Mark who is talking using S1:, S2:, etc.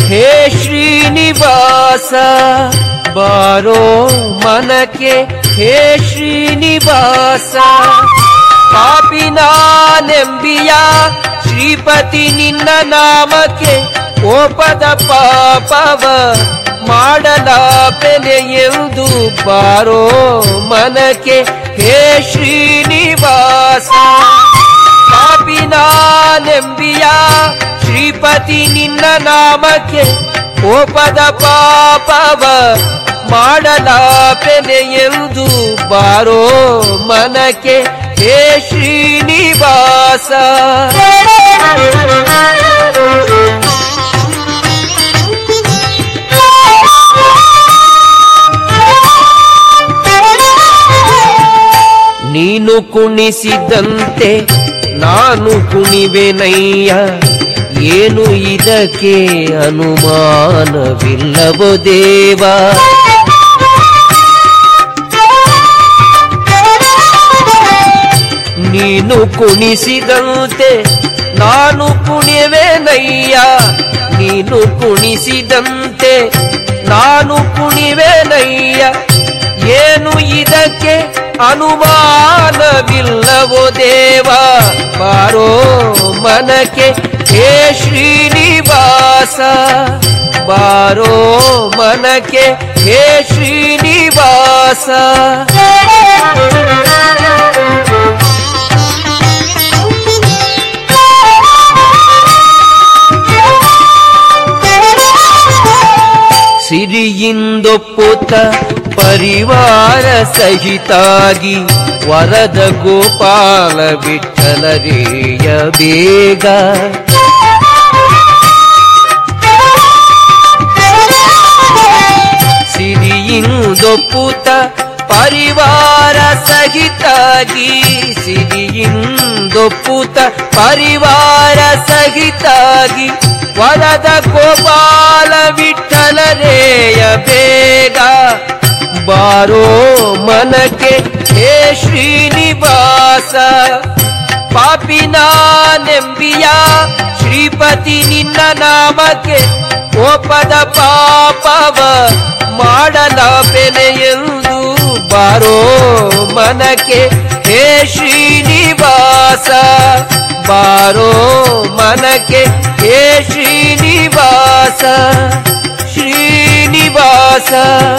S1: ಹೇ ಶ್ರೀನಿವಾಸ ಬಾರೋ ಮನಕ್ಕೆ ಹೇ ಶ್ರೀನಿವಾಸ ಪಾಪಿನಾನೆಂಬಿಯ ಶ್ರೀಪತಿ ನಿನ್ನ ನಾಮಕ್ಕೆ ಕೋಪದ ಪಾಪವ ಮಾಡಲಾಪೆನೆ ಎಂದು ಬಾರೋ ಮನಕ್ಕೆ ಹೇ ಶ್ರೀನಿವಾಸ ಪಾಪಿನಾನೆಂಬಿಯ ಶ್ರೀಪತಿ ನಿನ್ನ ನಾಮಕ್ಕೆ ಕೋಪದ ಪಾಪವ ಮಾಡಲಾಪೆನೆ ಎಂದು ಬಾರೋ ಮನಕ್ಕೆ ಹೇ ಶ್ರೀನಿವಾಸ ನೀನು ಕುಣಿಸಿದಂತೆ ನಾನು ಕುಣಿವೆನಯ್ಯ ಏನು ಇದಕ್ಕೆ ಅನುಮಾನವಿಲ್ಲವೋ ದೇವ ನೀನು ಕುಣಿಸಿದಂತೆ ನಾನು ಕುಣಿವೆನಯ್ಯ ನೀನು ಕುಣಿಸಿದಂತೆ ನಾನು ಕುಣಿವೆನಯ್ಯ ಏನು ಇದಕ್ಕೆ ಅನುಮಾನವಿಲ್ಲವೋ ದೇವ ಬಾರೋ ಮನಕ್ಕೆ ಹೇ ಶ್ರೀನಿವಾಸ ಬಾರೋ ಮನಕ್ಕೆ ಹೇ ಶ್ರೀನಿವಾಸ ಸಿರಿಯಿಂದೊಪ್ಪುತ್ತ ಪರಿವಾರ ಸಹಿತಾಗಿ ವರದ ಗೋಪಾಲ ವಿಠಲರೇಯ ಬೇಗ ಸಿರಿಯಿಂದೊಪ್ಪುತ್ತ ಪರಿವಾರ ಸಹಿತಾಗಿ ಸಿರಿಯಿಂದೊಪ್ಪುತ್ತ ಪರಿವಾರ ಸಹಿತಾಗಿ ವರದ ಗೋಪಾಲ ವಿಠಲರೇಯ ಬೇಗ ಬಾರೋ ಮನಕ್ಕೆ ಹೇ ಶ್ರೀನಿವಾಸ ಪಾಪಿನಾನೆಂಬಿಯ ಶ್ರೀಪತಿ ನಿನ್ನ ನಾಮಕ್ಕೆ ಕೋಪದ ಪಾಪವ ಮಾಡಲಾಪೆನೆ ಎಂದು ಬಾರೋ ಮನಕ್ಕೆ ಹೇ ಶ್ರೀನಿವಾಸ ಬಾರೋ ಮನಕ್ಕೆ ಹೇ ಶ್ರೀನಿವಾಸ ಶ್ರೀನಿವಾಸ